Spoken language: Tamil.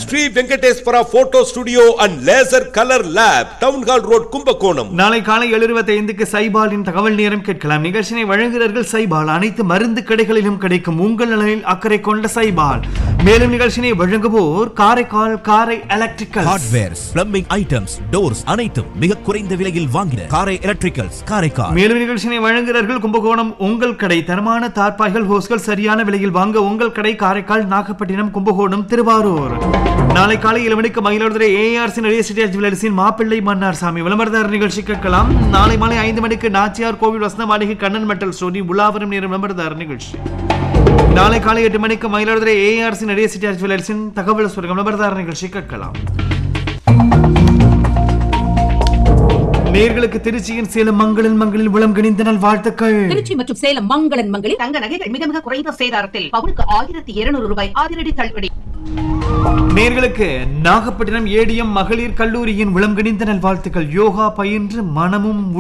Sri Venkateswara photo studio and laser colour lab town hall road Kumbakonam நாளை காலை எழுபத்தி ஐந்துக்கு சைபாலின் தகவல் நேரம் கேட்கலாம் நிகழ்ச்சியை வழங்குகிறார்கள் சைபால் அனைத்து மருந்து கடைகளிலும் கிடைக்கும் உங்கள் நலனில் அக்கறை கொண்ட சைபால் மேலும் நிகழ்ச்சியை வழங்குவோர் Karaikal Karai electrical hardwares plumbing items doors அனைத்தும் மிக குறைந்த விலையில் வாங்கின காரை எலக்ட்ரிக்கல்ஸ் காரைக்கால் மேலும் நிகழ்ச்சியை வழங்குகிறார்கள் கும்பகோணம் உங்கள் கடை தரமான தார்பாய்கள் ஹோஸ்கள் சரியான விலையில் வாங்க உங்கள் கடை காரைக்கால் நாகப்பட்டினம் கும்பகோணம் திருவாரூர் நாளை காலை ஏழு மணிக்கு மயிலாடுதுறை ஏஆர்சி ரியல் ஜுவல்லர்ஸின் மாப்பிள்ளை மன்னார் சாமி விளம்பரதார நிகழ்ச்சி கேட்கலாம் நாளை மாலை ஐந்து மணிக்கு நாச்சியார் கோவில் வசந்த மாளிகை கண்ணன் மெட்டல் ஸ்டோரி உலாவரம் நேரம் விளம்பரதார நிகழ்ச்சி நாளை காலை எட்டு மணிக்கு மயிலாடுதுறை ஏஆர்சி நிறைய சிட்டியார் ஜுவல்லர்ஸின் தகவல் சுரங்கம் விளம்பரதார நிகழ்ச்சி கேட்கலாம் நேர்களுக்கு திருச்சியின் சேலம் மங்களில் மங்களில் உளம் கணிந்த நல் வாழ்த்துக்கள் திருச்சி மற்றும் சேலம் மங்களன் மங்களில் தங்க நகைகள் மிக மிக குறைந்த சேதாரத்தில் பவுனுக்கு ஆயிரத்தி இருநூறு ரூபாய் அதிரடி தள்ளுபடி நேர்களுக்கு நாகப்பட்டினம் ஏடிஎம் மகளிர் கல்லூரியின் உளம் கணிந்த நல் வாழ்த்துக்கள் யோகா பயின்று மனமும்